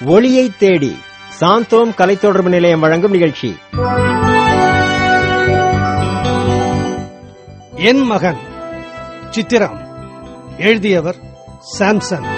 ஒளியை தேடி சாந்தோம் கலை தொடர்பு நிலையம் வழங்கும் நிகழ்ச்சி என் மகன் சித்திரம் எழுதியவர் சாம்சன்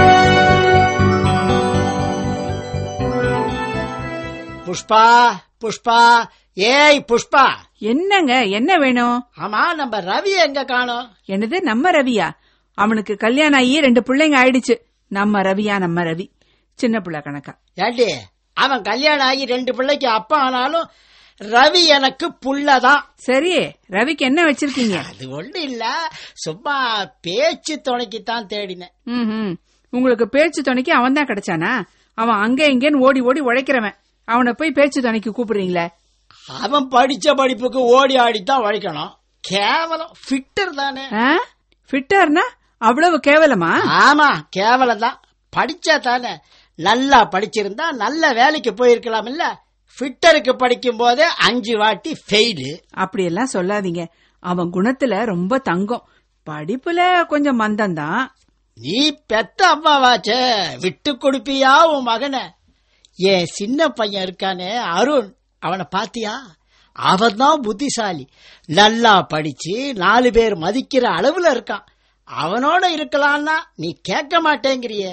புஷ்பா புஷ்பா ஏய் புஷ்பா என்னங்க என்ன வேணும் ஆமா நம்ம ரவி எங்க காணோம் என்னது நம்ம ரவியா அவனுக்கு கல்யாணம் ஆகி ரெண்டு பிள்ளைங்க ஆயிடுச்சு நம்ம ரவியா நம்ம ரவி சின்ன பிள்ளை கணக்கா ஏண்டி அவன் கல்யாணம் ஆகி ரெண்டு பிள்ளைக்கு அப்பா ஆனாலும் ரவி எனக்கு புள்ளதான் சரி ரவிக்கு என்ன வச்சிருக்கீங்க அது ஒண்ணு இல்ல சும்மா பேச்சு துணைக்குத்தான் தேடினேன் ம்ஹும். உங்களுக்கு பேச்சு துணைக்கு அவன் தான் கிடைச்சானா அவன் அங்க இங்கன்னு ஓடி ஓடி உழைக்கிறவன் அவனை போய் பேச்சு துணைக்கு கூப்பிடுறீங்களே அவன் படிச்ச படிப்புக்கு ஓடி ஆடித்தான் உழைக்கணும் கேவலம் ஃபிட்டர் தானே ஃபிட்டர்னா அவ்வளவு கேவலமா ஆமா கேவலம் தான் படிச்சா தானே நல்லா படிச்சிருந்தா நல்ல வேலைக்கு போயிருக்கலாம் இல்ல ஃபிட்டருக்கு படிக்கும் போதே அஞ்சு வாட்டி ஃபெயிலு அப்படியெல்லாம் சொல்லாதீங்க அவன் குணத்துல ரொம்ப தங்கம் படிப்புல கொஞ்சம் மந்தம்தான் நீ பெத்த அம்மாவாச்சே விட்டு கொடுப்பியா உன் மகனை என் சின்ன பையன் இருக்கானே அருண் அவனை பாத்தியா அவன் தான் புத்திசாலி நல்லா படிச்சு நாலு பேர் மதிக்கிற அளவுல இருக்கான் அவனோட இருக்கலாம்னா நீ கேட்க மாட்டேங்கிறிய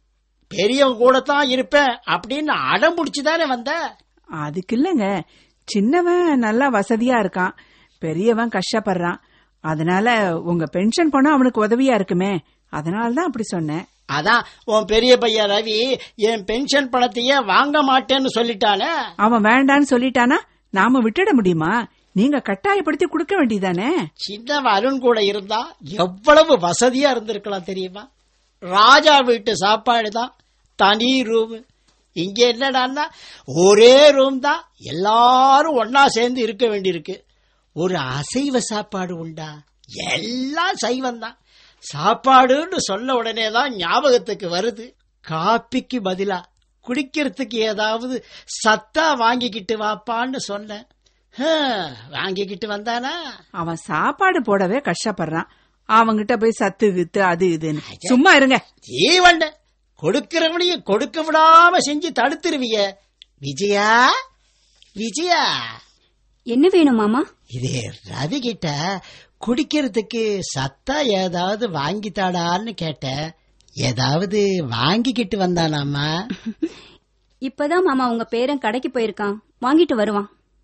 பெரியவன் கூட தான் இருப்பேன் அப்படின்னு அடம் பிடிச்சுதானே வந்த அதுக்கு இல்லங்க சின்னவன் நல்லா வசதியா இருக்கான் பெரியவன் கஷ்டப்படுறான் அதனால உங்க பென்ஷன் பணம் அவனுக்கு உதவியா இருக்குமே அதனால தான் அப்படி சொன்னேன் அதான் உன் பெரிய பையன் ரவி என் பென்ஷன் பணத்தையே வாங்க மாட்டேன்னு சொல்லிட்டானே அவன் வேண்டான்னு சொல்லிட்டானா நாம விட்டுட முடியுமா நீங்க கட்டாயப்படுத்தி கொடுக்க வேண்டியதானே சின்னவன் அருண் கூட இருந்தா எவ்வளவு வசதியா இருந்திருக்கலாம் தெரியுமா ராஜா வீட்டு சாப்பாடு தான் தனி ரூம் இங்க என்னடான்னா ஒரே ரூம் தான் எல்லாரும் ஒன்னா சேர்ந்து இருக்க வேண்டியிருக்கு ஒரு அசைவ சாப்பாடு உண்டா எல்லாம் சைவம் தான் சாப்பாடுன்னு சொன்ன உடனே தான் ஞாபகத்துக்கு வருது காப்பிக்கு பதிலா குடிக்கிறதுக்கு ஏதாவது சத்தா வாங்கிக்கிட்டு வாப்பான்னு சொன்னேன் ஹம், வாங்கிக்கிட்டு வந்தானா அவன் சாப்பாடு போடவே கஷ்டப்படுறான் அவங்கிட்ட போய் சத்து கித்து அது இதுன்னு சும்மா இருங்க ஜீவண்ட கொடுக்கிறவனையும் கொடுக்க விடாம செஞ்சு தடுத்துருவிய விஜயா விஜயா என்ன வேணும் மாமா இது ரவி கிட்ட குடிக்கிறதுக்கு சத்தா ஏதாவது வாங்கி தாடான்னு கேட்டேன் ஏதாவது வாங்கிக்கிட்டு வந்தானாமா இப்பதான் மாமா உங்க பேரன் கடைக்கு போயிருக்கான் வாங்கிட்டு வருவான்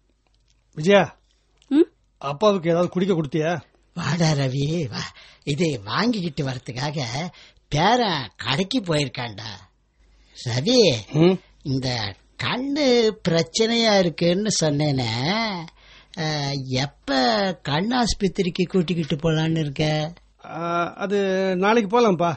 விஜயா ம் அப்பாவுக்கு ஏதாவது குடிக்க கொடுத்தியா வாடா ரவி வா இது வாங்கிக்கிட்டு வரதுக்காக பேரன் கடைக்கு போயிருக்கான்டா ரவி ம்? இந்த கண்ணு பிரச்சனையா இருக்குன்னு சொன்னேனே அஹ், எப்ப கண் ஆஸ்பத்திரிக்கு கூட்டிக்கிட்டு போலான்னு இருக்க ஆ, அது நாளைக்கு போலாம்ப்பா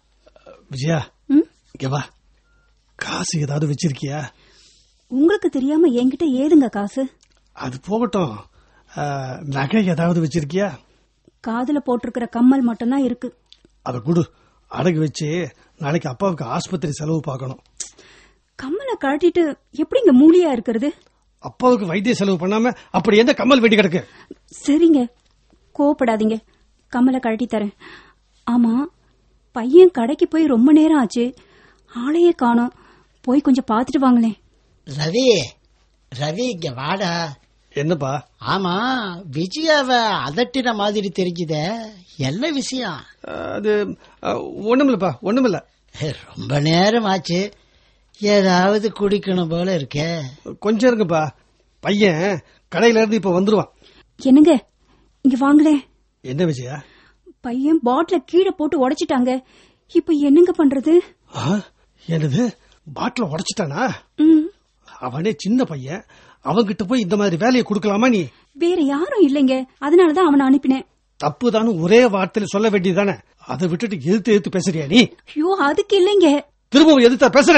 விஜயா ம் இங்க வா காசு ஏதாவது வச்சிருக்கியா உங்களுக்கு தெரியாம என்கிட்ட ஏதுங்க காசு அது போகட்டும் ஆ, நகை ஏதாவது வச்சிருக்கியா காதுல போட்டிருக்கிற கம்மல் மட்டும்தான் இருக்கு அதை கொடு அடகு வச்சு நாளைக்கு அப்பாவுக்கு ஆஸ்பத்திரி செலவு பார்க்கணும் கம்மலை கழட்டிட்டு எப்படிங்க மூலியா இருக்கிறது அப்பாவுக்கு வைத்திய செலவு பண்ணாம அப்படி எந்த கம்மல் வெட்டி கிடக்கு சரிங்க கோவப்படாதீங்க கம்மலை கழட்டி தரேன் ஆமா பையன் கடைக்கு போய் ரொம்ப நேரம் ஆச்சு ஆளையே காணோம் போய் கொஞ்சம் பார்த்துட்டு வாங்களேன் ரவி ரவி இங்க வாடா என்னப்பா ஆமா விஜயாவ அதட்டின மாதிரி தெரிஞ்சுதே என்ன விஷயம் ஆ, அது ஆ, ஒண்ணுமில்லப்பா ஒண்ணுமில்ல ரொம்ப நேரம் ஆச்சு ஏதாவது குடிக்கணும் போல இருக்கே கொஞ்சம் இருங்கப்பா பையன் கடையில இருந்து இப்ப வந்துருவான் என்னங்க இங்க வாங்களேன் என்ன விஜயா பையன் பாட்டில கீழே போட்டு உடைச்சிட்டாங்க இப்ப என்னங்க பண்றது ஆ, என்னது பாட்டில உடைச்சிட்டானா ம், அவனே சின்ன பையன் அவன்கிட்ட போய் இந்த மாதிரி வேலையை கொடுக்கலாமா நீ வேற யாரும் இல்லைங்க அதனாலதான் அவனை அனுப்பினேன் தப்புதானு ஒரே வார்த்தையில சொல்ல வேண்டியதுதானே அதை விட்டுட்டு எதிர்த்து எதிர்த்து பேசுறியா நீ ஐயோ அதுக்கு இல்லைங்க திரும்பவும் எதிர்த்தா பேசுற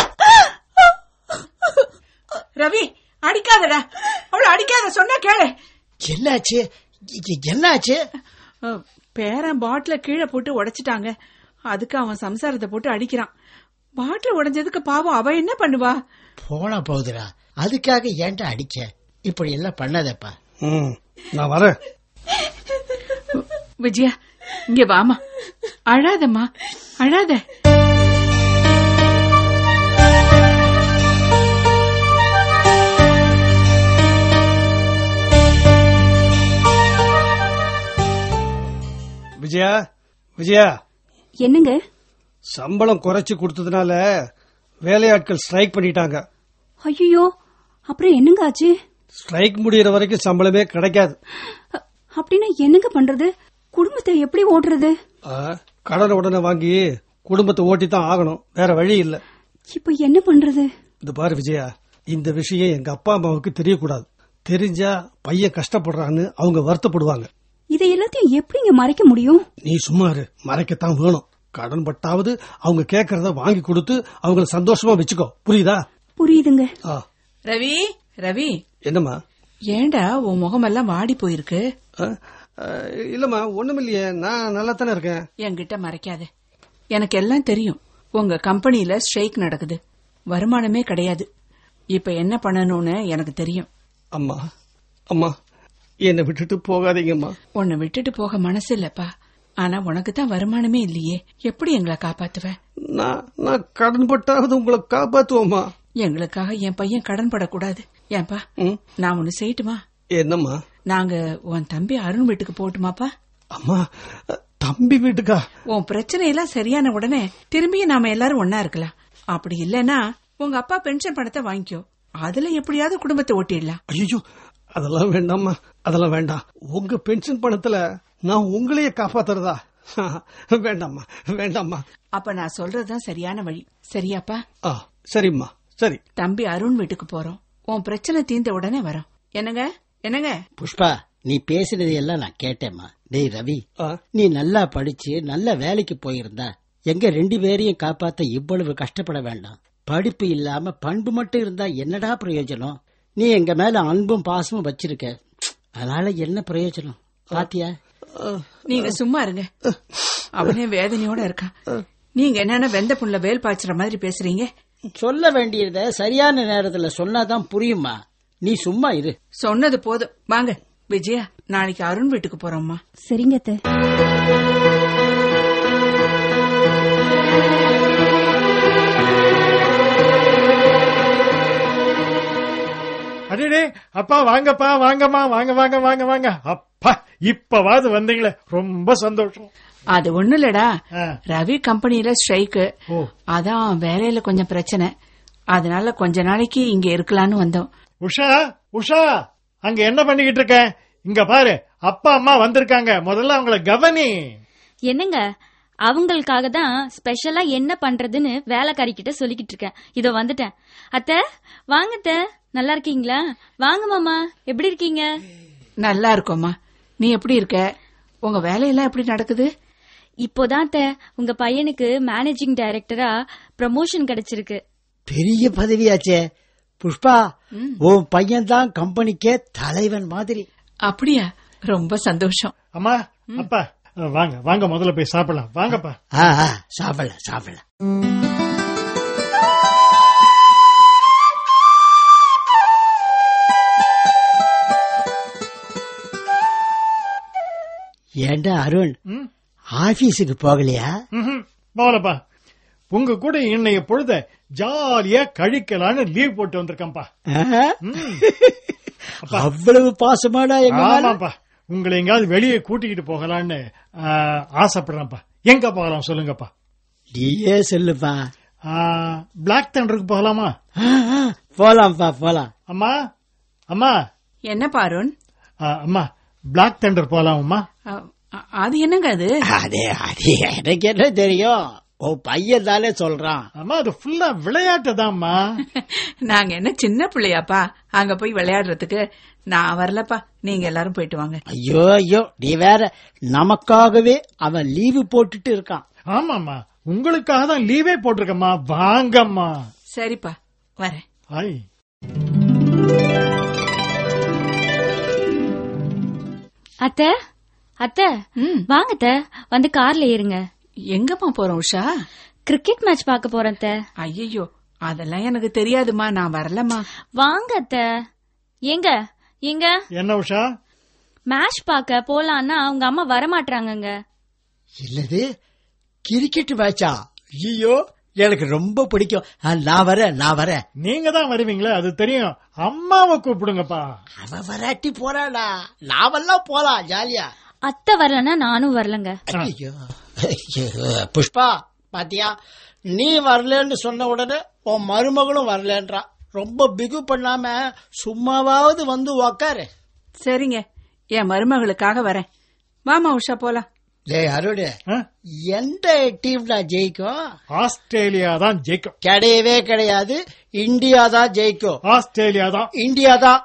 ரவி அடிக்காதடா அவளை அடிக்காத சொன்னா கேளு என்னாச்சு இ- என்னாச்சு அஹ், பேரன் பாட்டில கீழே போட்டு உடைச்சிட்டாங்க அதுக்கு அவன் சம்சாரத்தை போட்டு அடிக்கிறான் பாட்டில் உடைஞ்சதுக்கு பாவம் அவ என்ன பண்ணுவா போனா போகுதுடா அதுக்காக ஏன்டா அடிச்ச இப்படி எல்லாம் பண்ணாதப்பா ம், நான் வரேன் விஜயா இங்க வாமா அழாதம்மா அழாத விஜயா விஜயா என்னங்க சம்பளம் குறைச்சு கொடுத்ததுனால வேலையாட்கள் ஸ்ட்ரைக் பண்ணிட்டாங்க ஐயோ அப்புறம் என்னங்க ஆச்சு ஸ்ட்ரைக் முடியற வரைக்கும் சம்பளமே கிடைக்காது அ- அப்படின்னா என்னங்க பண்றது குடும்பத்தை எப்படி ஓட்டுறது ஆ, கடனை உடனே வாங்கி குடும்பத்தை ஓட்டி தான் ஆகணும் வேற வழி இல்ல இப்ப என்ன பண்றது இது பாரு விஜயா இந்த விஷயம் எங்க அப்பா அம்மாவுக்கு தெரியக்கூடாது தெரிஞ்சா பையன் கஷ்டப்படுறான்னு அவங்க வருத்தப்படுவாங்க இதை எல்லாத்தையும் எப்படிங்க மறைக்க முடியும் நீ சும்மா இரு மறைக்கத்தான் வேணும் கடன் பட்டாவது அவங்க கேட்கறத வாங்கி கொடுத்து அவங்கள சந்தோஷமா வச்சுக்கோ புரியுதா புரியுதுங்க ஆ, ரவி ரவி என்னம்மா ஏண்டா உன் முகமெல்லாம் வாடி போயிருக்கு ஆ, ஆ, இல்லம்மா ஒண்ணுமில்லையே நான் நல்லா தானே இருக்கேன் என்கிட்ட மறைக்காத எனக்கு எல்லாம் தெரியும் உங்க கம்பெனில ஸ்ட்ரைக் நடக்குது வருமானமே கிடையாது இப்ப என்ன பண்ணணும்னு எனக்கு தெரியும் அம்மா அம்மா என்னை விட்டுட்டு போகாதீங்கம்மா உன்னை விட்டுட்டு போக மனசு இல்லப்பா ஆனா உனக்கு தான் வருமானமே இல்லையே எப்படி எங்களை காப்பாத்துவ நான் நான் கடன் பட்டாவது உங்களை காப்பாத்துவோம்மா எங்களுக்காக என் பையன் கடன் படக்கூடாது ஏன்பா ம், நான் ஒன்னு செய்யட்டுமா என்னம்மா நாங்க உன் தம்பி அருண் வீட்டுக்கு போட்டுமாப்பா அம்மா தம்பி வீட்டுக்கா உன் பிரச்சனை எல்லாம் சரியான உடனே திரும்பியும் நாம எல்லாரும் ஒன்னா இருக்கலாம் அப்படி இல்லனா உங்க அப்பா பென்ஷன் பணத்தை வாங்கிக்கோ அதுல எப்படியாவது குடும்பத்தை ஓட்டிடலாம் ஐயோ அதெல்லாம் வேண்டாம்மா அதெல்லாம் வேண்டாம் உங்க பென்ஷன் பணத்துல நான் உங்களையே காப்பாத்துறதா வேண்டாம்மா வேண்டாம்மா அப்ப நான் சொல்றதுதான் சரியான வழி சரியாப்பா ஆ சரிம்மா சரி தம்பி அருண் வீட்டுக்கு போறோம் உன் பிரச்சனை தீர்ந்த உடனே வரோம் என்னங்க என்னங்க புஷ்பா நீ பேசினது எல்லாம் நான் கேட்டேம்மா டேய் ரவி ஆ, நீ நல்லா படிச்சு நல்ல வேலைக்கு போயிருந்தா எங்க ரெண்டு பேரையும் காப்பாத்த இவ்வளவு கஷ்டப்பட வேண்டாம் படிப்பு இல்லாம பண்பு மட்டும் இருந்தா என்னடா பிரயோஜனம் நீ எங்க மேல அன்பும் பாசமும் வச்சிருக்க அதனால என்ன பிரயோஜனம் பாத்தியா நீங்க சும்மா இருங்க அவனே வேதனையோட இருக்கான் நீங்க என்னன்னா வெந்த புண்ணுல வேல் பாய்ச்சுற மாதிரி பேசுறீங்க சொல்ல வேண்டியத சரியான நேரத்துல சொன்னாதான் புரியுமா நீ சும்மா இரு சொன்னது போதும் வாங்க விஜயா நாளைக்கு அருண் வீட்டுக்கு போறோம்மா சரிங்க அத்தை. அடே அப்பா வாங்கப்பா வாங்கம்மா வாங்க வாங்க வாங்க வாங்க அப்பா இப்பவாது வந்தீங்களே ரொம்ப சந்தோஷம் அது ஒண்ணு இல்லடா ஆ. ரவி கம்பெனில ஸ்ட்ரைக்கு ஓ அதான் வேலையில கொஞ்சம் பிரச்சனை அதனால கொஞ்ச நாளைக்கு இங்க இருக்கலாம்னு வந்தோம் உஷா உஷா அங்க என்ன பண்ணிக்கிட்டு இருக்க இங்க பாரு அப்பா அம்மா வந்திருக்காங்க முதல்ல அவங்கள கவனி என்னங்க அவங்களுக்காக தான் ஸ்பெஷலா என்ன பண்றதுன்னு வேலைக்காரி கிட்ட சொல்லிக்கிட்டு இருக்கேன் இதோ வந்துட்டேன் அத்தை வாங்க அத்தை நல்லா இருக்கீங்களா வாங்க மாமா எப்படி இருக்கீங்க நல்லா இருக்கோம்மா நீ எப்படி இருக்க உங்க வேலையெல்லாம் எப்படி நடக்குது இப்போதான் அத்தை உங்க பையனுக்கு மேனேஜிங் டைரக்டரா ப்ரமோஷன் கிடைச்சிருக்கு பெரிய பதவியாச்சே புஷ்பா உன் பையன் தான் கம்பெனிக்கே தலைவன் மாதிரி அப்படியா ரொம்ப சந்தோஷம் அம்மா அப்பா வாங்க வாங்க முதல்ல போய் சாப்பிடலாம் வாங்கப்பா ஆ ஆ, சாப்பிடலாம் சாப்பிடலாம் ஏண்டா அருண் ம்? ஆபீஸுக்கு போகலையா ம்ஹும். போகலப்பா உங்க கூட இன்னைய பொழுத ஜாலியா கழிக்கலான்னு லீவ் போட்டு வந்திருக்கேன்ப்பா ஆ? அவ்வளவு பாசமாடா எங்க மேல? ஆமாப்பா உங்களை எங்கயாவது வெளியே கூட்டிக்கிட்டு போகலான்னு ஆ, ஆசைப்படுறேன்ப்பா எங்க போகலாம் சொல்லுங்கப்பா நீயே சொல்லுப்பா பிளாக் தண்டருக்கு போகலாமா ஆ, ஆ, போலாம்ப்பா போலாம் அம்மா அம்மா என்ன பாருன் ஆ, அம்மா பிளாக் தண்டர் போலாமா அது என்னங்க அது அதே அதே எனக்கு என்ன தெரியும் உன் பையன் தானே சொல்றான் அம்மா அது ஃபுல்லா விளையாட்டு தான்மா நாங்க என்ன சின்ன பிள்ளையாப்பா அங்க போய் விளையாடுறதுக்கு நான் வரலப்பா நீங்க எல்லாரும் போயிட்டு வாங்க ஐயோ ஐயோ நீ வேற நமக்காகவே அவன் லீவு போட்டுட்டு இருக்கான் ஆமாம்மா உங்களுக்காக தான் லீவே போட்டிருக்கம்மா வாங்கம்மா சரிப்பா வரேன் ஐ அத்தை அத்தை ம். வாங்க அத்தை வந்து கார்ல ஏறுங்க எங்கம்மா போறோம் உஷா கிரிக்கெட் மேட்ச் பார்க்க போறேன் அத்தை ஐயோ அதெல்லாம் எனக்கு தெரியாதுமா நான் வரலம்மா வாங்க அத்தை எங்க எங்க என்ன உஷா மேட்ச் பார்க்க போலான்னா உங்க அம்மா வரமாட்டாங்கங்க இல்லது கிரிக்கெட் மேட்சா ஐயோ எனக்கு ரொம்ப பிடிக்கும் ஆ, நான் வரேன் நான் வரேன் நீங்க தான் வருவீங்களே அது தெரியும் அம்மாவை கூப்பிடுங்கப்பா அவ வராட்டி போறாடா நாமெல்லாம் போலாம் ஜாலியா அத்தை வரலன்னா நானும் வரலங்க ஐயோ ஐயோ, புஷ்பா பாத்தியா நீ வரலன்னு சொன்ன உடனே உன் மருமகளும் வரலன்றா ரொம்ப பிகு பண்ணாம சும்மாவாவது வந்து உக்காரு சரிங்க என் மருமகளுக்காக வரேன் வாமா உஷா போலாம் டேய் அருடு ஆ? எந்த டீம்டா ஜெயிக்கும் ஆஸ்திரேலியா தான் ஜெயிக்கும் கிடையவே கிடையாது இந்தியா தான் ஜெயிக்கும் ஆஸ்திரேலியா தான் இந்தியா தான்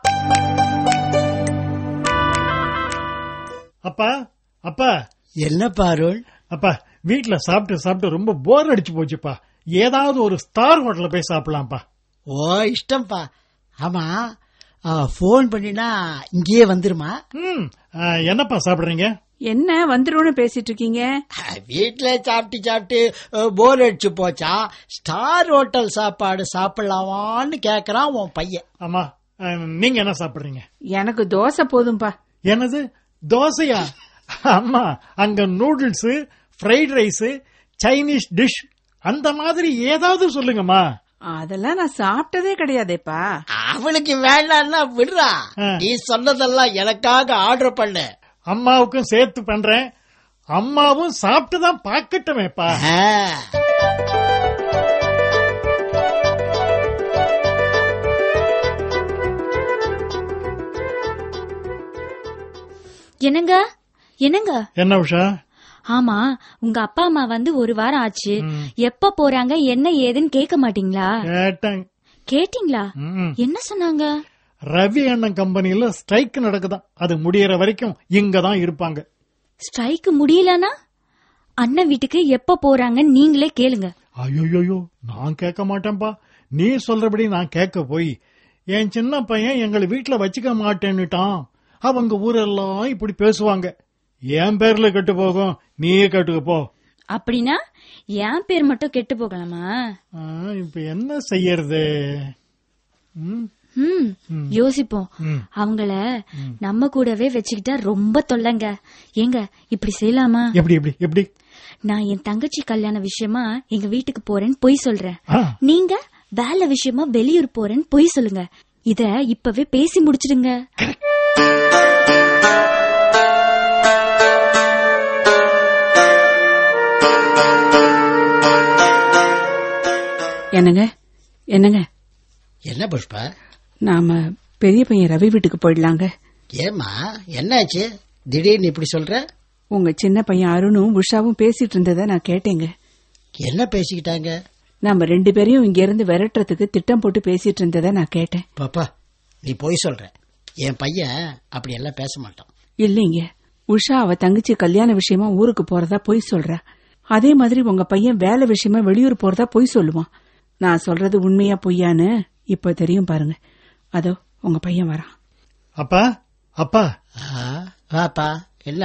அப்பா அப்பா என்ன பாருள் அப்பா வீட்ல சாப்பிட்டு சாப்பிட்டு ரொம்ப போர் அடிச்சு போச்சுப்பா ஏதாவது ஒரு ஸ்டார் ஹோட்டல்ல போய் சாப்பிடலாம்ப்பா ஓ இஷ்டம்ப்பா ஆமா போன் பண்ணினா இங்கேயே வந்துருமா ம் ஆ, என்னப்பா சாப்பிடுறீங்க என்ன வந்துரும்னு பேசிட்டு இருக்கீங்க வீட்ல சாப்பிட்டு சாப்பிட்டு போர் அடிச்சு போச்சா ஸ்டார் ஹோட்டல் சாப்பாடு சாப்பிடலாமான்னு கேக்குறான் உன் பையன் ஆமா ஆ, நீங்க என்ன சாப்பிடுறீங்க எனக்கு தோசை போதும்பா என்னது தோசையா அம்மா அங்க noodles fried rice Chinese dish அந்த மாதிரி ஏதாவது சொல்லுங்கம்மா அதெல்லாம் நான் சாப்பிட்டதே கிடையாதேப்பா அவளுக்கு வேண்டாம்னா விடுறா ஆ. நீ சொன்னதெல்லாம் எனக்காக ஆர்டர் பண்ணு அம்மாவுக்கும் சேர்த்து பண்றேன் அம்மாவும் சாப்பிட்டு தான் பாக்கட்டுமேப்பா ஆ. என்னங்க என்னங்க என்ன உஷா ஆமா உங்க அப்பா அம்மா வந்து ஒரு வாரம் ஆச்சு ம். எப்ப போறாங்க என்ன ஏதுன்னு கேட்க மாட்டீங்களா கேட்டேன் கேட்டீங்களா ம். என்ன சொன்னாங்க ரவி அண்ணன் கம்பெனில ஸ்ட்ரைக் நடக்குதாம் அது முடியற வரைக்கும் இங்க தான் இருப்பாங்க ஸ்ட்ரைக் முடியலனா அண்ணன் வீட்டுக்கு எப்ப போறாங்கன்னு நீங்களே கேளுங்க ஐயோயோயோ நான் கேட்க மாட்டேன்பா நீ சொல்றபடி நான் கேட்க போய் என் சின்ன பையன் எங்களை வீட்டுல வச்சுக்க மாட்டேன்னுட்டான் அவங்க ஊரெல்லாம் இப்படி பேசுவாங்க என் பேர்ல கெட்டு போகும் நீயே கேட்டுக்க போ அப்படின்னா என் பேர் மட்டும் கெட்டு போகலாமா ஆ, இப்ப என்ன செய்யறது ம், ம் யோசிப்போம் ம். அவங்கள நம்ம கூடவே வச்சுக்கிட்டா ரொம்ப தொல்லைங்க ஏங்க இப்படி செய்யலாமா எப்படி எப்படி எப்படி நான் என் தங்கச்சி கல்யாண விஷயமா எங்க வீட்டுக்கு போறேன்னு பொய் சொல்றேன் ஆ, நீங்க வேலை விஷயமா வெளியூர் போறேன்னு பொய் சொல்லுங்க இத இப்பவே பேசி முடிச்சிடுங்க என்னங்க என்னங்க என்ன புஷ்பா நாம பெரிய பையன் ரவி வீட்டுக்கு போயிடலாங்க ஏமா என்னாச்சு திடீர்னு இப்படி சொல்ற உங்க சின்ன பையன் அருணும் உஷாவும் பேசிட்டு இருந்ததை நான் கேட்டேங்க என்ன பேசிக்கிட்டாங்க நாம ரெண்டு பேரையும் இங்க இருந்து விரட்டுறதுக்கு திட்டம் போட்டு பேசிட்டு இருந்ததை நான் கேட்டேன் பாப்பா நீ போய் சொல்ற என் பையன் அப்படி எல்லாம் பேச மாட்டான் இல்லைங்க உஷா அவ தங்கச்சி கல்யாண விஷயமா ஊருக்கு போறதா பொய் சொல்றா அதே மாதிரி உங்க பையன் வேலை விஷயமா வெளியூர் போறதா பொய் சொல்லுவான் நான் சொல்றது உண்மையா பொய்யான்னு இப்ப தெரியும் பாருங்க அதோ உங்க பையன் வரான் அப்பா அப்பா ஆ, வாப்பா என்ன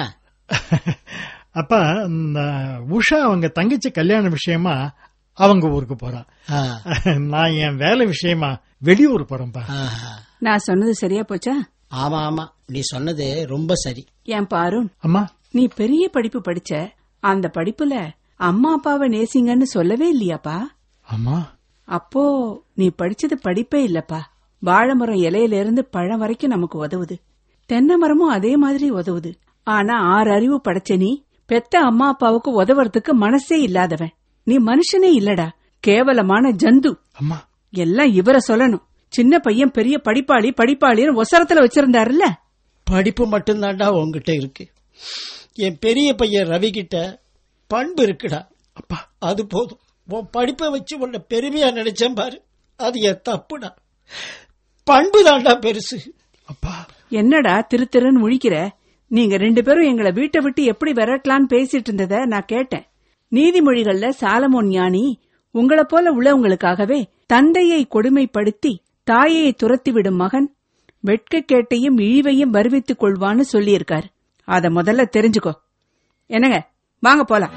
அப்பா இந்த உஷா அவங்க தங்கச்சி கல்யாண விஷயமா அவங்க ஊருக்கு போறா ஆ, நான் என் வேலை விஷயமா வெளியூர் போறேன்ப்பா ஆஹா. நான் சொன்னது சரியா போச்சா ஆமா ஆமா நீ சொன்னது ரொம்ப சரி என் பாருன் அம்மா நீ பெரிய படிப்பு படிச்ச அந்த படிப்புல அம்மா அப்பாவை நேசிங்கன்னு சொல்லவே இல்லையாப்பா அம்மா அப்போ நீ படிச்சது படிப்பே இல்லப்பா வாழைமரம் இலையில இருந்து பழம் வரைக்கும் நமக்கு உதவுது தென்னை மரமும் அதே மாதிரி உதவுது ஆனா ஆறு அறிவு படைச்ச நீ பெத்த அம்மா அப்பாவுக்கு உதவுறதுக்கு மனசே இல்லாதவன் நீ மனுஷனே இல்லடா கேவலமான ஜந்து அம்மா எல்லாம் இவர சொல்லணும் சின்ன பையன் பெரிய படிப்பாளி படிப்பாளின்னு ஒசரத்துல வச்சிருந்தாருல்ல படிப்பு மட்டும்தான்டா உன்கிட்ட இருக்கு என் பெரிய பையன் ரவி கிட்ட பண்பு இருக்குடா அப்பா அது போதும் உன் படிப்பை வச்சு உன்னை பெருமையா நினைச்சேன் பாரு அது என் தப்புடா பண்பு தான்டா பெருசு அப்பா என்னடா திரு திருன்னு முழிக்கிற நீங்க ரெண்டு பேரும் எங்களை வீட்டை விட்டு எப்படி விரட்டலான்னு பேசிட்டு இருந்தத நான் கேட்டேன் நீதிமொழிகள்ல சாலமோன் ஞானி உங்களை போல உள்ளவங்களுக்காகவே தந்தையை கொடுமைப்படுத்தி தாயை துரத்திவிடும் மகன் வெட்கக்கேட்டையும் இழிவையும் வருவித்துக் கொள்வான்னு சொல்லியிருக்காரு அத முதல்ல தெரிஞ்சுக்கோ என்னங்க வாங்க போலாம்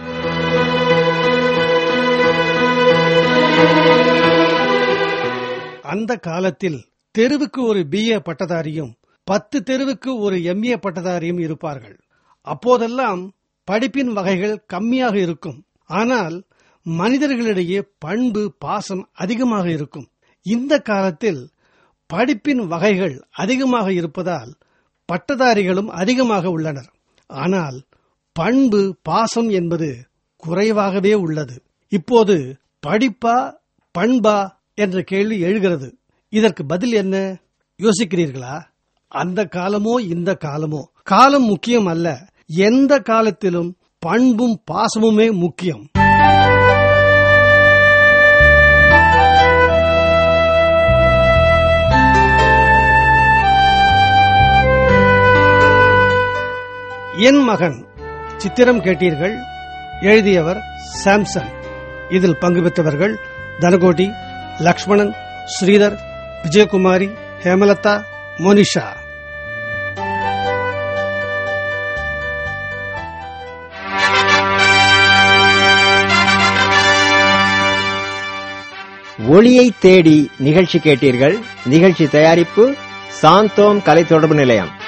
அந்த காலத்தில் தெருவுக்கு ஒரு பிஏ பட்டதாரியும் பத்து தெருவுக்கு ஒரு எம்ஏ பட்டதாரியும் இருப்பார்கள் அப்போதெல்லாம் படிப்பின் வகைகள் கம்மியாக இருக்கும் ஆனால் மனிதர்களிடையே பண்பு பாசம் அதிகமாக இருக்கும் இந்த காலத்தில் படிப்பின் வகைகள் அதிகமாக இருப்பதால் பட்டதாரிகளும் அதிகமாக உள்ளனர் ஆனால் பண்பு பாசம் என்பது குறைவாகவே உள்ளது இப்போது படிப்பா பண்பா என்ற கேள்வி எழுகிறது இதற்கு பதில் என்ன யோசிக்கிறீர்களா அந்த காலமோ இந்த காலமோ காலம் முக்கியம் அல்ல எந்த காலத்திலும் பண்பும் பாசமுமே முக்கியம் என் மகன் சித்திரம் கேட்டீர்கள் எழுதியவர் சாம்சன் இதில் பங்கு பெற்றவர்கள் தனகோடி லக்ஷ்மணன் ஸ்ரீதர் விஜயகுமாரி ஹேமலதா மோனிஷா ஒளியை தேடி நிகழ்ச்சி கேட்டீர்கள் நிகழ்ச்சி தயாரிப்பு சாந்தோம் கலை தொடர்பு நிலையம்